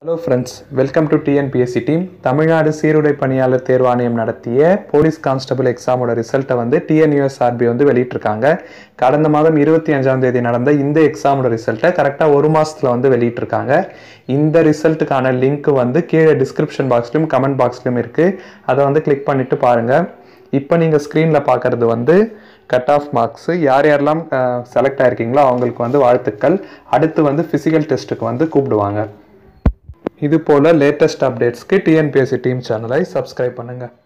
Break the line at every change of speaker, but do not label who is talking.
hello friends welcome to TNPSC team Tamil Nadu சீருடை பணியாளர் தேர்வாணையம் நடத்திய போலீஸ் கான்ஸ்டபிள் எக்ஸாமோட ரிசல்ட்டை வந்து டிஎன்யூஎஸ்ஆர்பி வந்து வெளியிட்டிருக்காங்க கடந்த மாதம் இருபத்தி அஞ்சாம் தேதி நடந்த இந்த எக்ஸாமோட ரிசல்ட்டை கரெக்டாக ஒரு மாசத்துல வந்து வெளியிட்டிருக்காங்க இந்த ரிசல்ட்டுக்கான லிங்க் வந்து கீழே டிஸ்கிரிப்ஷன் பாக்ஸ்லையும் கமெண்ட் பாக்ஸ்லையும் இருக்குது அதை வந்து கிளிக் பண்ணிட்டு பாருங்கள் இப்போ நீங்கள் ஸ்க்ரீனில் பார்க்குறது வந்து கட் ஆஃப் மார்க்ஸு யார் யாரெல்லாம் செலக்ட் ஆயிருக்கீங்களோ அவங்களுக்கு வந்து வாழ்த்துக்கள் அடுத்து வந்து ஃபிசிக்கல் டெஸ்ட்டுக்கு வந்து கூப்பிடுவாங்க இது போல் லேட்டஸ்ட் அப்டேட்ஸ்க்கு டிஎன்பிஎஸ்சி டீம் சேனலை சப்ஸ்கிரைப் பண்ணுங்கள்